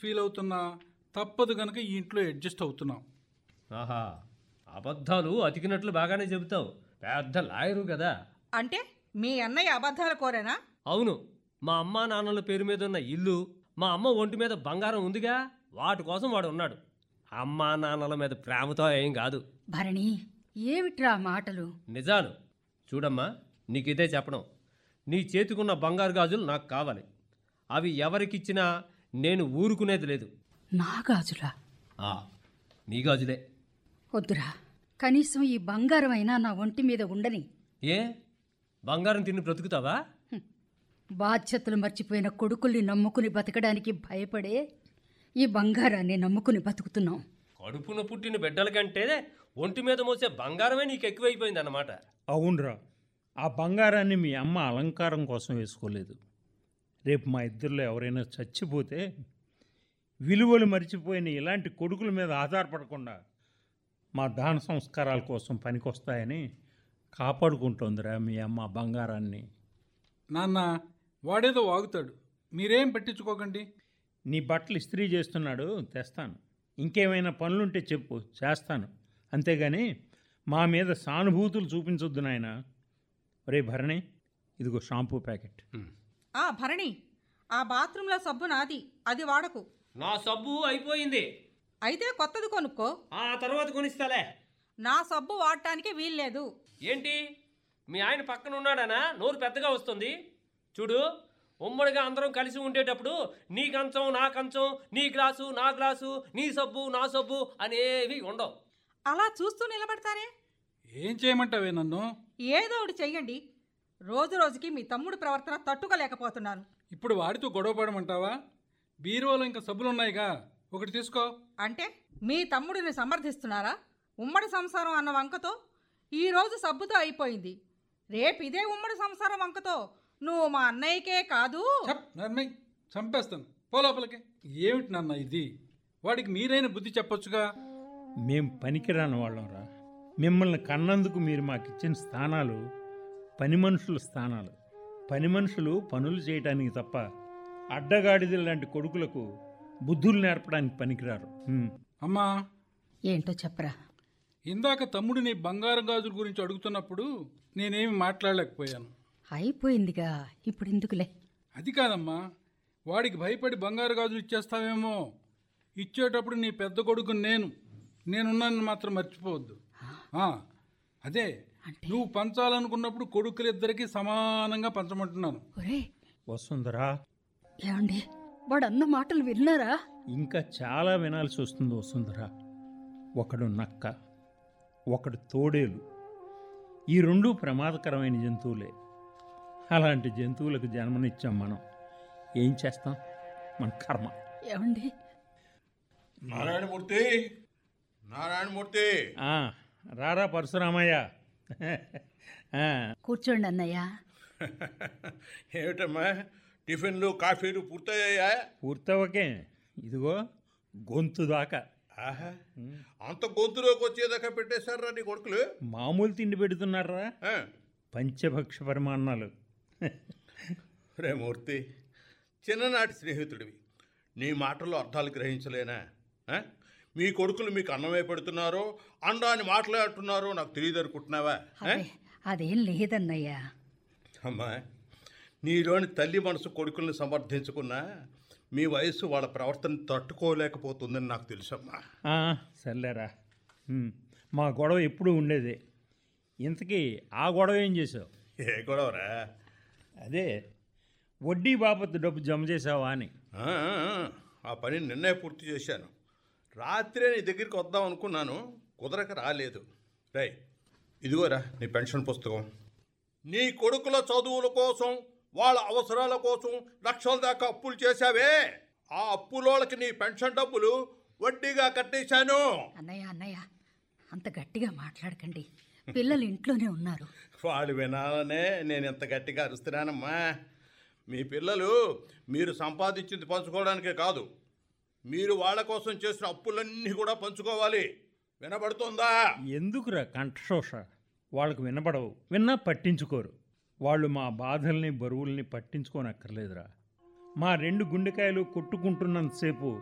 Feel అవుతున్నా తప్పదు కనుక ఈ ఇంట్లో అడ్జస్ట్ అవుతున్నాం ఆహా అబద్ధాలు అతికినట్లు బాగానే చెబుతావు పెద్ద లాయరు కదా అంటే మీ అన్నయ్య అబద్ధాల కోరేనా అవును మా అమ్మా నాన్నల పేరు మీద ఉన్న ఇల్లు మా అమ్మ ఒంటి మీద బంగారం ఉందిగా వాటి కోసం వాడు ఉన్నాడు అమ్మా నాన్నల మీద ప్రేమతో ఏం కాదు భరణి ఏమిట్రా మాటలు నిజాలు చూడమ్మా నీకిదే చెప్పడం నీ చేతికున్న బంగారు గాజులు నాకు కావాలి అవి ఎవరికిచ్చినా నేను ఊరుకునేది లేదు నా గాజులా ఆ, నీ గాజులే వద్దురా కనీసం ఈ బంగారం అయినా నా ఒంటి మీద ఉండని ఏ బంగారం తిని బ్రతుకుతావా బాధ్యతలు మర్చిపోయిన కొడుకుల్ని నమ్ముకుని బతకడానికి భయపడే ఈ బంగారాన్ని నమ్ముకుని బతుకుతున్నాం కడుపున పుట్టిన బిడ్డల కంటే ఒంటి మీద మోసే బంగారమే నీకు ఎక్కువైపోయింది అన్నమాట అవునరా ఆ బంగారాన్ని మీ అమ్మ అలంకారం కోసం వేసుకోలేదు రేపు మా ఇద్దరిలో ఎవరైనా చచ్చిపోతే విలువలు మర్చిపోయిన ఇలాంటి కొడుకుల మీద ఆధారపడకుండా మా దాన సంస్కారాల కోసం పనికొస్తాయని కాపాడుకుంటోందిరా మీ అమ్మ ఆ బంగారాన్ని నాన్న వాడేదో వాగుతాడు మీరేం పట్టించుకోకండి నీ బట్టలు ఇస్త్రీ చేస్తున్నాడు తెస్తాను ఇంకేమైనా పనులుంటే చెప్పు చేస్తాను అంతేగాని మా మీద సానుభూతులు చూపించొద్దు నాయన రే భరణి ఇదిగో షాంపూ ప్యాకెట్ ఆ భరణి ఆ బాత్రూంలో సబ్బు నాది అది వాడకు నా సబ్బు అయిపోయింది అయితే కొత్తది కొనుక్కో ఆ తర్వాత కొనిస్తాలే నా సబ్బు వాడటానికి వీల్లేదు ఏంటి మీ ఆయన పక్కన ఉన్నాడనా నోరు పెద్దగా వస్తుంది చూడు ఉమ్మడిగా అందరం కలిసి ఉండేటప్పుడు నీ కంచం నా కంచం నీ గ్లాసు నా గ్లాసు నీ సబ్బు నా సబ్బు అనేవి ఉండవు అలా చూస్తూ నిలబడతారే ఏం చేయమంటావే నన్ను ఏదో ఒకటి చెయ్యండి రోజు రోజుకి మీ తమ్ముడు ప్రవర్తన తట్టుకోలేకపోతున్నాను ఇప్పుడు వాడితో గొడవ పడమంటావా బీరువాలో ఇంకా సబ్బులున్నాయిగా ఒకటి తీసుకో అంటే మీ తమ్ముడిని సమర్థిస్తున్నారా ఉమ్మడి సంసారం అన్న వంకతో ఈరోజు సబ్బుతో అయిపోయింది రేపు ఇదే ఉమ్మడి సంసారం వంకతో నువ్వు మా అన్నయ్యకే కాదు చప్ నర్మయ్ చంపేస్తాను పో లోపలికి ఏమిటి నాన్న ఇది వాడికి మీరైన బుద్ధి చెప్పొచ్చుగా మేం పనికిరాని వాళ్ళంరా మిమ్మల్ని కన్నందుకు మీరు మాకు ఇచ్చిన స్థానాలు పని మనుషుల స్థానాలు పని మనుషులు పనులు చేయటానికి తప్ప అడ్డగాడిద లాంటి కొడుకులకు బుద్ధులు నేర్పడానికి పనికిరారు హ్మ్. అమ్మా ఏంటో చెప్పరా ఇందాక తమ్ముడు నీ బంగారం గాజుల గురించి అడుగుతున్నప్పుడు నేనేమి మాట్లాడలేకపోయాను అయిపోయిందిగా ఇప్పుడు ఎందుకులే అది కాదమ్మా వాడికి భయపడి బంగారు గాజులు ఇచ్చేస్తావేమో ఇచ్చేటప్పుడు నీ పెద్ద కొడుకు నేను నేనున్నాను మాత్రం మర్చిపోవద్దు ఆ, అదే నువ్వు పంచాలనుకున్నప్పుడు కొడుకులిద్దరికీ సమానంగా పంచమంటున్నాను ఒరే వసుంధరా ఏమండి వాడు అన్న మాటలు విన్నారా ఇంకా చాలా వినాల్సి వస్తుంది వసుంధరా ఒకడు నక్క ఒకడు తోడేలు ఈ రెండు ప్రమాదకరమైన జంతువులే అలాంటి జంతువులకు జన్మనిచ్చాం మనం ఏం చేస్తాం మన కర్మ ఏమండి నారాయణమూర్తి నారాయణమూర్తి ఆ, రారా పరశురామయ్య ఆ, కూర్చోండి అన్నయ్య ఏమిటమ్మా టిఫిన్లు కాఫీలు పూర్తయ్యాయా పూర్తవకే ఇదిగో గొంతు దాకా ఆహా అంత గొంతులోకి వచ్చేదాకా పెట్టేశారా నీ కొడుకులు మామూలు తిండి పెడుతున్నారా ఆ, పంచభక్ష పరిమాణాలు రే మూర్తి చిన్ననాటి స్నేహితుడివి నీ మాటల్లో అర్థాలు గ్రహించలేనా ఆ? మీ కొడుకులు మీకు అన్నమే పెడుతున్నారో అండాన్ని మాట్లాడుతున్నారో నాకు తెలియదు అనుకుంటున్నావా ఆ? అదే అదేం లేదన్నయ్య అమ్మా నీలోని తల్లి మనసు కొడుకుల్ని సమర్థించుకున్నా మీ వయసు వాళ్ళ ప్రవర్తన తట్టుకోలేకపోతుందని నాకు తెలుసమ్మా ఆ, సర్లేరా ఉమ్, మా గొడవ ఎప్పుడూ ఉండేదే ఇంతకీ ఆ గొడవ ఏం చేసావు ఏ గొడవరా అదే వడ్డీ బాపత్తు డబ్బు జమ చేసావా అని ఆ, ఆ, ఆ పని నిన్నే పూర్తి చేశాను రాత్రే నీ దగ్గరికి వద్దాం అనుకున్నాను కుదరక రాలేదు రై ఇదిగోరా నీ పెన్షన్ పుస్తకం నీ కొడుకుల చదువుల కోసం వాళ్ళ అవసరాల కోసం లక్షల దాకా అప్పులు చేశావే ఆ అప్పులోళ్ళకి నీ పెన్షన్ డబ్బులు వడ్డీగా కట్టేశాను అన్నయ్య అన్నయ్య అంత గట్టిగా మాట్లాడకండి పిల్లలు ఇంట్లోనే ఉన్నారు వాళ్ళు వినాలనే నేను ఇంత గట్టిగా అరుస్తున్నానమ్మా మీ పిల్లలు మీరు సంపాదించింది పంచుకోవడానికే కాదు మీరు వాళ్ళ కోసం చేసిన అప్పులన్నీ కూడా పంచుకోవాలి వినబడుతుందా ఎందుకురా కంఠశోష వాళ్ళకు వినపడవు విన్నా పట్టించుకోరు వాళ్ళు మా బాధల్ని బరువుల్ని పట్టించుకోనక్కర్లేదురా మా రెండు గుండెకాయలు కొట్టుకుంటున్నంతసేపు